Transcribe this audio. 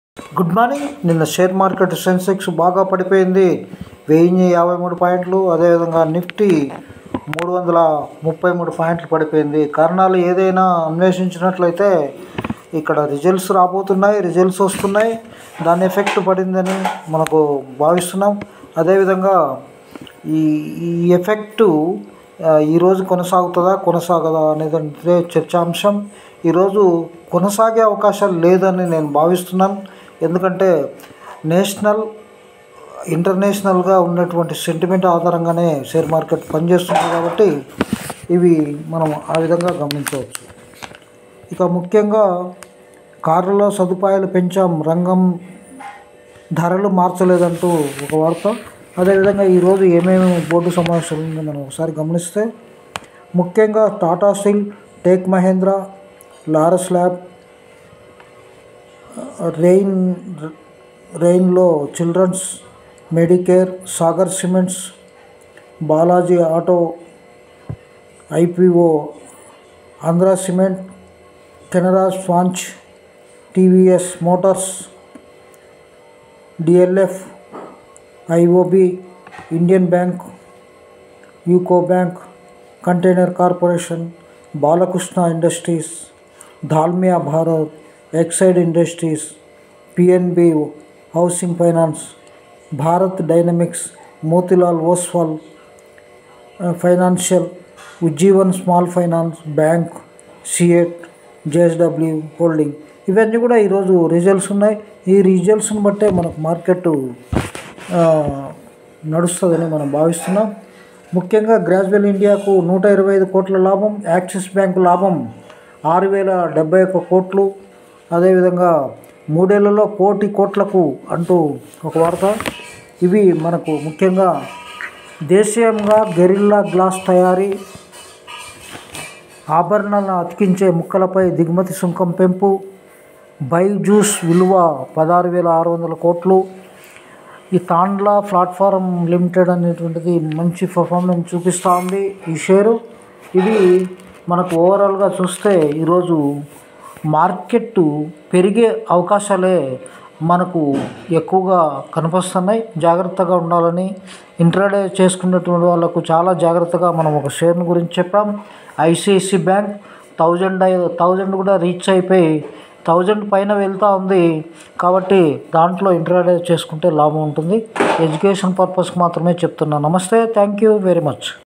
good morning నిన్న share market Sensex బాగా పడిపోయింది వెయ్యి యాభై మూడు పాయింట్లు అదేవిధంగా నిఫ్టీ మూడు వందల ముప్పై మూడు పాయింట్లు పడిపోయింది కారణాలు ఏదైనా అన్వేషించినట్లయితే ఇక్కడ రిజల్ట్స్ రాబోతున్నాయి రిజల్ట్స్ వస్తున్నాయి దాని ఎఫెక్ట్ పడిందని మనకు భావిస్తున్నాం అదేవిధంగా ఈ ఈ ఎఫెక్టు ఆ, ఈరోజు కొనసాగుతుందా కొనసాగదా అనేది చర్చాంశం ఈరోజు కొనసాగే అవకాశాలు లేదని నేను భావిస్తున్నాను ఎందుకంటే నేషనల్ ఇంటర్నేషనల్గా ఉన్నటువంటి సెంటిమెంట్ ఆధారంగానే షేర్ మార్కెట్ పనిచేస్తుంది కాబట్టి ఇవి మనం ఆ విధంగా గమనించవచ్చు ఇక ముఖ్యంగా కార్లలో సదుపాయాలు పెంచాం రంగం ధరలు మార్చలేదంటూ ఒక వార్త అదేవిధంగా ఈరోజు ఏమేమి బోర్డు సమావేశాలు ఉందో మనం ఒకసారి గమనిస్తే ముఖ్యంగా Tata steel tech Mahindra Laurus lab rain రెయిన్లో children's medicare Sagar cements Balaji auto IPO Andhra cement Canara sponge TVS motors DLF IOB Indian bank UCO bank container corporation Balakrishna industries Dalmia Bharat Exide industries PNB housing finance Bharat dynamics Motilal Oswal financial Ujjivan small finance bank CEAT JSW holding ఇవన్నీ కూడా ఈరోజు results ఉన్నాయి ఈ రిజల్ట్స్ని బట్టే మనకు market ఆ, నడుస్తుందని మనం భావిస్తున్నాం ముఖ్యంగా గ్రాజ్వెల్ ఇండియాకు నూట ఇరవై ఐదు కోట్ల లాభం యాక్సిస్ బ్యాంకు లాభం ఆరు వేల డెబ్బై ఒక్క కోట్లు అదేవిధంగా మూడేళ్లలో కోటి కోట్లకు అంటూ ఒక వార్త ఇవి మనకు ముఖ్యంగా దేశీయంగా గెరిల్లా గ్లాస్ తయారీ ఆభరణాలను అతికించే ముక్కలపై దిగుమతి సుంకం పెంపు బైజూస్ విలువ పదహారు వేల ఆరు వందల కోట్లు ఈ తాండ్లా ప్లాట్ఫారం లిమిటెడ్ అనేటువంటిది మంచి పర్ఫార్మెన్స్ చూపిస్తూ ఉంది ఈ షేరు ఇది మనకు ఓవరాల్గా చూస్తే ఈరోజు మార్కెట్ పెరిగే అవకాశాలే మనకు ఎక్కువగా కనిపిస్తున్నాయి జాగ్రత్తగా ఉండాలని ఇంట్రాడే చేసుకున్నటువంటి వాళ్ళకు చాలా జాగ్రత్తగా మనం ఒక షేర్ని గురించి చెప్పాం ఐసిఐసి బ్యాంక్ థౌజండ్ థౌజండ్ కూడా రీచ్ అయిపోయి థౌజండ్ పైన వెళ్తూ ఉంది కాబట్టి దాంట్లో ఇంట్రాడే చేసుకుంటే లాభం ఉంటుంది ఎడ్యుకేషన్ పర్పస్కి మాత్రమే చెప్తున్నాను నమస్తే థ్యాంక్ యూ వెరీ మచ్